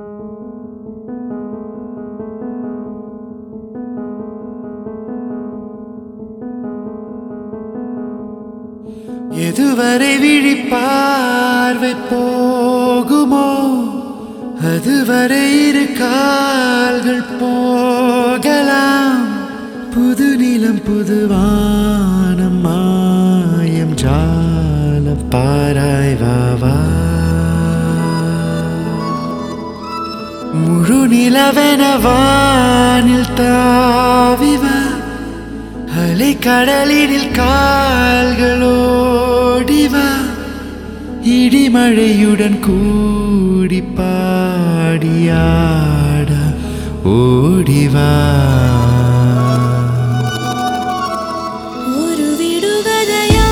எதுவரை விழிப்பார்வை போகுமோ அதுவரை இரு கால்கள் போகலாம் புது நிலம் புதுவானம் மாயம் ஜால பாராய்வாவா முழு நிலவென வானில் தாவிவா அலை கடலினில் கால்களோடிவா இடிமழையுடன் கூடி பாடியாட ஓடிவா ஒரு விடுகதையா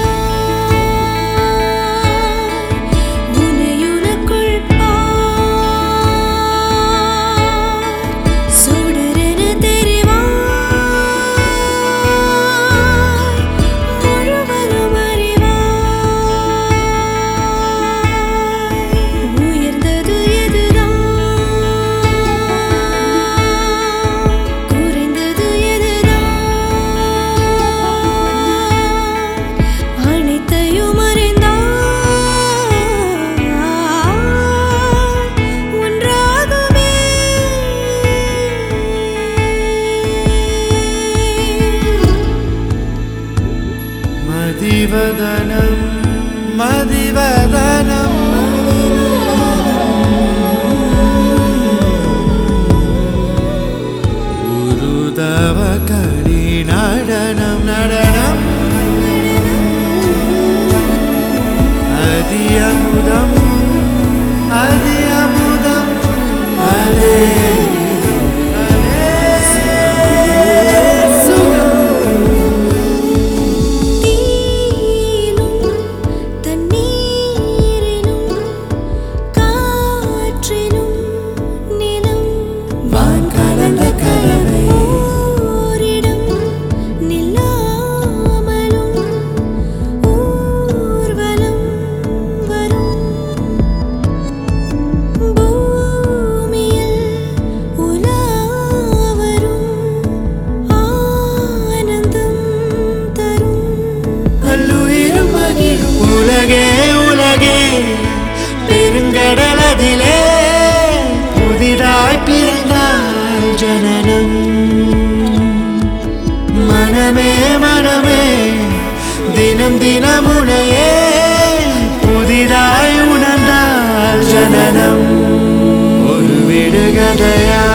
உனையுனக்குள் பார் சுடரென தெரிவாய் முழுவதும் அறிவாய் உயர்ந்தது எதுதான் குறைந்தது எதுதான் அனைத்தையும் அறிந்தாய் ஒன்றாகவே மதிவதனம் மதிவதனம் உருதவ கடி நடனம் நடனம் அதி அமுதம் அதி அமுதம் அதே தீயிலும் தண்ணீரிலும் காற்றிலும் நிலம் வான் கலந்த கலவை ஓரிடம் நில்லாமலும் ஊர்வலம் வரும் பூமியில் உலாவரும் ஆனந்தம் தரும் அல்லுயிரும் மகிழும் உலகே உலகே பெருங்கடல் அதிலே புதிதாய் பிறந்தாய் ஜனனம் மனமே மனமே தினம் தினம் உனையே புதிதாய் உணர்ந்தால் ஜனனம் ஒரு விடுகதையா